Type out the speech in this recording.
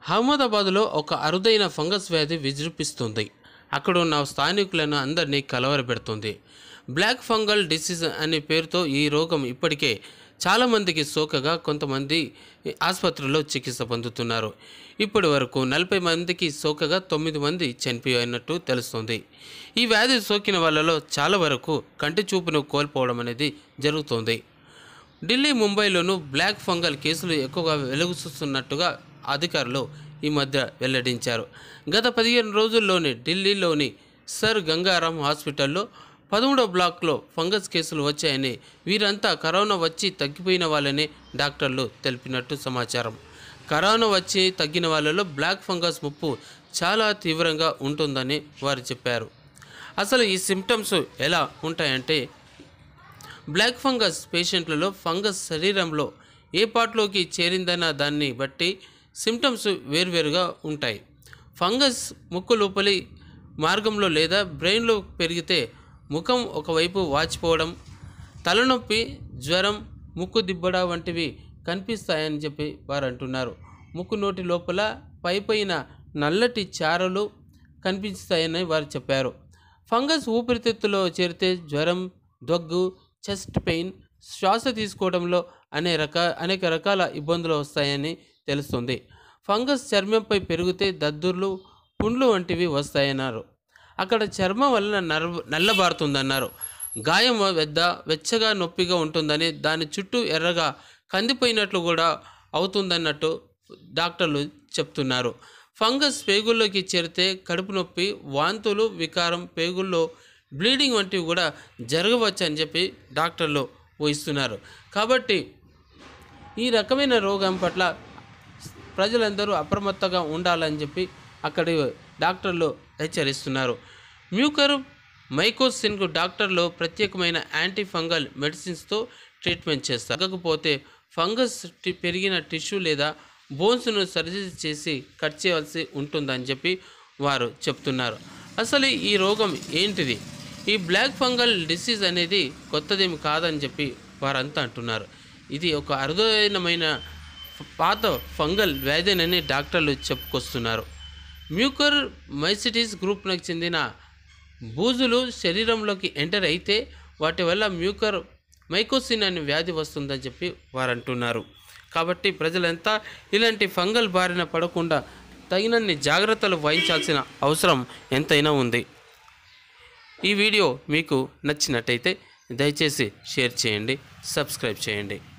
అహ్మదాబాద్లో ఒక అరుదైన ఫంగస్ వ్యాధి విజృంభిస్తుంది అక్కడ ఉన్న స్థానికులను అందరినీ కలవరపెడుతుంది బ్లాక్ ఫంగల్ డిసీజ్ అనే పేరుతో ఈ రోగం ఇప్పటికే చాలామందికి సోకగా కొంతమంది ఆసుపత్రిలో చికిత్స పొందుతున్నారు ఇప్పటి వరకు నలభై మందికి సోకగా తొమ్మిది మంది చనిపోయినట్టు తెలుస్తుంది ఈ వ్యాధి సోకిన వాళ్ళలో చాలా వరకు కంటి చూపును కోల్పోవడం అనేది జరుగుతుంది ఢిల్లీ ముంబైలోనూ బ్లాక్ ఫంగల్ కేసులు ఎక్కువగా వెలుగుస్తున్నట్టుగా అధికారులు ఈ మధ్య వెల్లడించారు గత పదిహేను రోజుల్లోనే ఢిల్లీలోని సర్ గంగారాం హాస్పిటల్లో పదమూడో బ్లాక్లో ఫంగస్ కేసులు వచ్చాయని వీరంతా కరోనా వచ్చి తగ్గిపోయిన వాళ్ళని డాక్టర్లు తెలిపినట్టు సమాచారం కరోనా వచ్చి తగ్గిన వాళ్ళలో బ్లాక్ ఫంగస్ ముప్పు చాలా తీవ్రంగా ఉంటుందని వారు చెప్పారు అసలు ఈ సిమ్టమ్స్ ఎలా ఉంటాయంటే బ్లాక్ ఫంగస్ పేషెంట్లలో ఫంగస్ శరీరంలో ఏ పార్ట్లోకి చేరిందన్న దాన్ని బట్టి సిమ్టమ్స్ వేర్వేరుగా ఉంటాయి ఫంగస్ ముక్కు లోపలి మార్గంలో లేదా బ్రెయిన్లో పెరిగితే ముఖం ఒకవైపు వాచిపోవడం తలనొప్పి జ్వరం ముక్కు దిబ్బడ వంటివి కనిపిస్తాయని చెప్పి వారు అంటున్నారు ముక్కు నోటి లోపల పైపైన నల్లటి చారలు కనిపిస్తాయని వారు చెప్పారు ఫంగస్ ఊపిరితిత్తులో చేరితే జ్వరం దగ్గు చెస్ట్ పెయిన్ శ్వాస తీసుకోవడంలో అనే రక అనేక రకాల ఇబ్బందులు వస్తాయని తెలుస్తుంది ఫంగస్ చర్మంపై పెరిగితే దద్దుర్లు పుండ్లు వంటివి వస్తాయన్నారు అక్కడ చర్మం వలన నర్వ నల్లబారుతుందన్నారు గాయం వద్ద వెచ్చగా నొప్పిగా ఉంటుందని దాని చుట్టూ ఎర్రగా కందిపోయినట్లు కూడా అవుతుందన్నట్టు డాక్టర్లు చెప్తున్నారు ఫంగస్ పేగుల్లోకి చేరితే కడుపు నొప్పి వాంతులు వికారం పేగుల్లో బ్లీడింగ్ వంటివి కూడా జరగవచ్చు అని చెప్పి డాక్టర్లు ఊహిస్తున్నారు కాబట్టి ఈ రకమైన రోగం పట్ల ప్రజలందరూ అప్రమత్తంగా ఉండాలని చెప్పి అక్కడి డాక్టర్లు హెచ్చరిస్తున్నారు మ్యూకర్ మైకోసిన్కు డాక్టర్లు ప్రత్యేకమైన యాంటీ ఫంగల్ మెడిసిన్స్తో ట్రీట్మెంట్ చేస్తారు తగ్గకపోతే ఫంగస్ టి- పెరిగిన టిష్యూ లేదా బోన్స్ను సర్జరీ చేసి కట్ చేయవలసి ఉంటుందని చెప్పి వారు చెప్తున్నారు అసలు ఈ రోగం ఏంటిది ఈ బ్లాక్ ఫంగల్ డిసీజ్ అనేది కొత్తదేమి కాదని చెప్పి వారంతా అంటున్నారు ఇది ఒక అరుదైనమైన పాత ఫంగల్ వ్యాధినని డాక్టర్లు చెప్పుకొస్తున్నారు మ్యూకర్ మైసిటిస్ గ్రూప్నకు చెందిన బూజులు శరీరంలోకి ఎంటర్ అయితే వాటి వల్ల మ్యూకర్ మైకోసిన్ అనే వ్యాధి వస్తుందని చెప్పి వారు అంటున్నారు కాబట్టి ప్రజలంతా ఇలాంటి ఫంగల్ బారిన పడకుండా తగినన్ని జాగ్రత్తలు వహించాల్సిన అవసరం ఎంతైనా ఉంది ఈ వీడియో మీకు నచ్చినట్టయితే దయచేసి షేర్ చేయండి సబ్స్క్రైబ్ చేయండి